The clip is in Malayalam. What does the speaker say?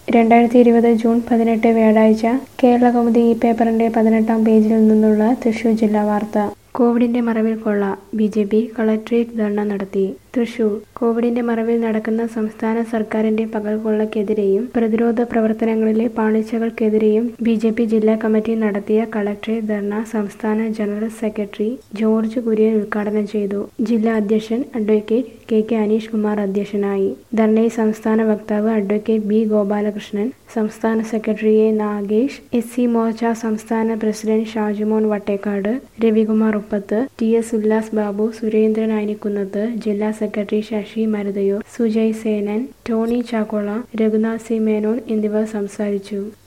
രണ്ടായിരത്തി ഇരുപത് ജൂൺ പതിനെട്ട് വ്യാഴാഴ്ച കേരളകൗമുദി ഈ പേപ്പറിന്റെ പതിനെട്ടാം പേജിൽ നിന്നുള്ള തൃശൂർ ജില്ലാ വാർത്ത കോവിഡിന്റെ മറവിൽ കൊള്ള B J P collectorate dharna നടത്തി തൃശൂർ കോവിഡിന്റെ മറവിൽ നടക്കുന്ന സംസ്ഥാന സർക്കാരിന്റെ പകൽക്കൊള്ളക്കെതിരെയും പ്രതിരോധ പ്രവർത്തനങ്ങളിലെ പാളിച്ചകൾക്കെതിരെയും ബി ജെ പി ജില്ലാ കമ്മിറ്റി നടത്തിയ കളക്ട്രേറ്റ് ധർണ സംസ്ഥാന ജനറൽ സെക്രട്ടറി ജോർജ് കുര്യൻ ഉദ്ഘാടനം ചെയ്തു ജില്ലാ അധ്യക്ഷൻ advocate K K Aneesh Kumar അധ്യക്ഷനായി ധർണയിൽ സംസ്ഥാന വക്താവ് അഡ്വക്കേറ്റ് ബി ഗോപാലകൃഷ്ണൻ സംസ്ഥാന secretary A Nagesh S C Morcha സംസ്ഥാന president Shajumon Vattekad Ravikumar Uppath T S Ullas Babu Surendran Ayanikkunnath ജില്ലാ സെക്രട്ടറി ശശി മരുതയൂർ സുജയ് സേനൻ ടോണി ചാക്കോള രഘുനാഥ് സി മേനോൻ എന്നിവർ സംസാരിച്ചു